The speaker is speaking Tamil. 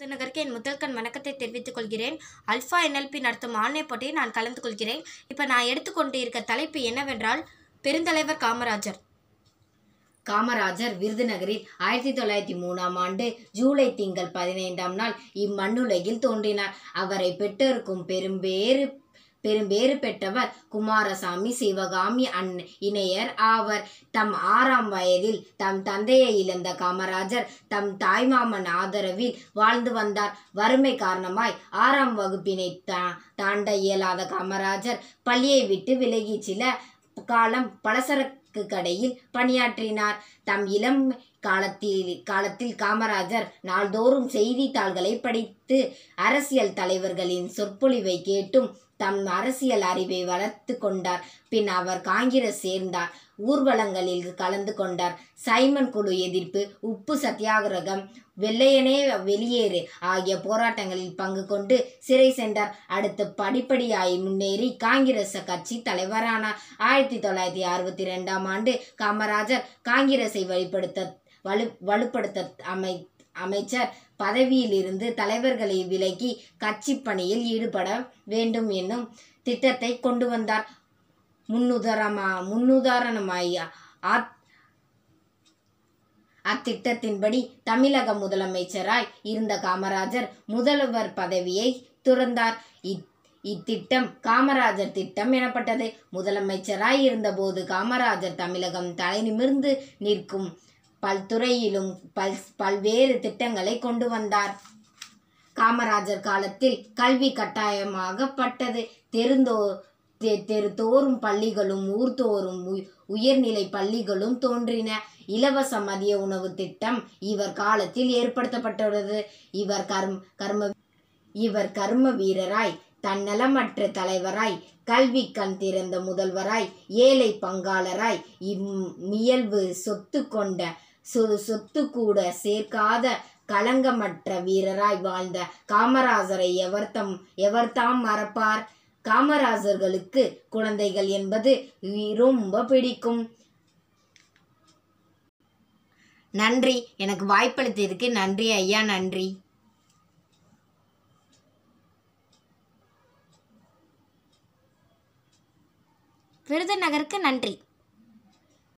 விருதுநகருக்கு என் முதல்கண் வணக்கத்தை தெரிவித்துக் கொள்கிறேன் அல்ஃபா என்எல்பி நடத்தும் ஆன்லைன் போட்டியில் நான் கலந்து கொள்கிறேன் இப்போ நான் எடுத்துக்கொண்டு இருக்க தலைப்பு என்னவென்றால் பெருந்தலைவர் காமராஜர் காமராஜர் விருதுநகரில் ஆயிரத்தி தொள்ளாயிரத்தி மூணாம் ஆண்டு ஜூலை திங்கள் பதினைந்தாம் நாள் இம்மண்ணுலகில் தோன்றினார் அவரை பெற்றோருக்கும் பெரும்பேறு பெரும்பேறு பெற்றவர் குமாரசாமி சிவகாமி அன் இணையர் ஆவர் தம் ஆறாம் வயதில் தம் தந்தையை இழந்த காமராஜர் தம் தாய்மாமன் ஆதரவில் வாழ்ந்து வந்தார் வறுமை காரணமாய் ஆறாம் வகுப்பினை தா தாண்ட இயலாத காமராஜர் பள்ளியை விட்டு விலகி சில காலம் பலசரக்கு கடையில் பணியாற்றினார் தம் இளம் காலத்தில் காலத்தில் காமராஜர் நாள்தோறும் செய்தித்தாள்களை படித்து அரசியல் தலைவர்களின் சொற்பொழிவை கேட்டும் தம் அரசியல் அறிவை வளர்த்து கொண்டார் பின் அவர் காங்கிரஸ் சேர்ந்தார் ஊர்வலங்களில் கலந்து கொண்டார் சைமன் குழு எதிர்ப்பு உப்பு சத்தியாகிரகம் வெள்ளையனே வெளியேறு ஆகிய போராட்டங்களில் பங்கு கொண்டு சிறை சென்றார் அடுத்து படிப்படியாய் முன்னேறி காங்கிரஸ் கட்சி தலைவரானார் ஆயிரத்தி தொள்ளாயிரத்தி அறுபத்தி ரெண்டாம் ஆண்டு காமராஜர் காங்கிரஸை வலுப்படுத்த வலு வலுப்படுத்த அமை அமைச்சர் பதவியிலிருந்து தலைவர்களை விலக்கி கட்சி பணியில் ஈடுபட வேண்டும் என்னும் திட்டத்தை கொண்டு வந்தார் முன்னுதாரணமா முன்னுதாரணமாய் ஆத் அத்திட்டத்தின்படி தமிழக முதலமைச்சராய் இருந்த காமராஜர் முதல்வர் பதவியை துறந்தார் இத் இத்திட்டம் காமராஜர் திட்டம் எனப்பட்டது முதலமைச்சராய் இருந்தபோது காமராஜர் தமிழகம் தலைநிமிர்ந்து நிற்கும் பல்துறையிலும் பல் பல்வேறு திட்டங்களை கொண்டு வந்தார் காமராஜர் காலத்தில் கல்வி கட்டாயமாகப்பட்டது தெருந்தோ தெ- தெருதோறும் பள்ளிகளும் ஊர்தோறும் உ- உயர்நிலை பள்ளிகளும் தோன்றின இலவச மதிய உணவு திட்டம் இவர் காலத்தில் ஏற்படுத்தப்பட்டுள்ளது இவர் கர்ம கர்ம இவர் கர்ம வீரராய் தன்னலமற்ற தலைவராய் கல்வி கண் திறந்த முதல்வராய் ஏழை பங்காளராய் இம்மியல்பு சொத்து கொண்ட சொ- சொத்து கூட சேர்க்காத களங்கமற்ற வீரராய் வாழ்ந்த காமராஜரை எவர்தம் எவர்தாம் மறப்பார் காமராஜர்களுக்கு குழந்தைகள் என்பது ரொம்ப பிடிக்கும் நன்றி எனக்கு வாய்ப்பளித்ததுக்கு நன்றி ஐயா நன்றி விருதுநகருக்கு நன்றி